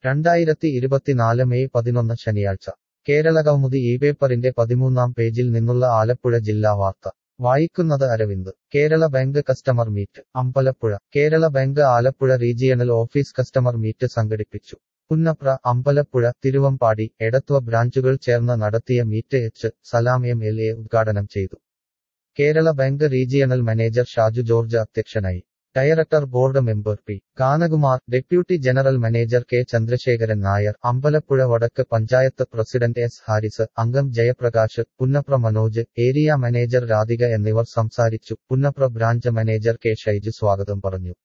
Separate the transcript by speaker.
Speaker 1: രണ്ടായിരത്തി ഇരുപത്തിനാല് മെയ് പതിനൊന്ന് ശനിയാഴ്ച കേരള കൗമുദി ഈ പേപ്പറിന്റെ പതിമൂന്നാം പേജിൽ നിന്നുള്ള ആലപ്പുഴ ജില്ലാ വാർത്ത വായിക്കുന്നത് Aravind Kerala bank customer meet Ambalappuzha Kerala bank Alappuzha regional office customer meet സംഘടിപ്പിച്ചു പുന്നപ്ര അമ്പലപ്പുഴ തിരുവമ്പാടി എടത്വ ബ്രാഞ്ചുകൾ ചേർന്ന് നടത്തിയ meet H Salam M L A ഉദ്ഘാടനം ചെയ്തു Kerala bank regional manager Shaju George അധ്യക്ഷനായി director board member P Ganakumar deputy general manager K Chandrasekharan Nair Ambalappuzha വടക്ക് പഞ്ചായത്ത് പ്രസിഡന്റ് എസ് ഹാരിസ് അംഗം ജയപ്രകാശ് പുന്നപ്ര മനോജ് ഏരിയ മാനേജർ രാധിക എന്നിവർ സംസാരിച്ചു Punnapra branch manager K Shaiju സ്വാഗതം പറഞ്ഞു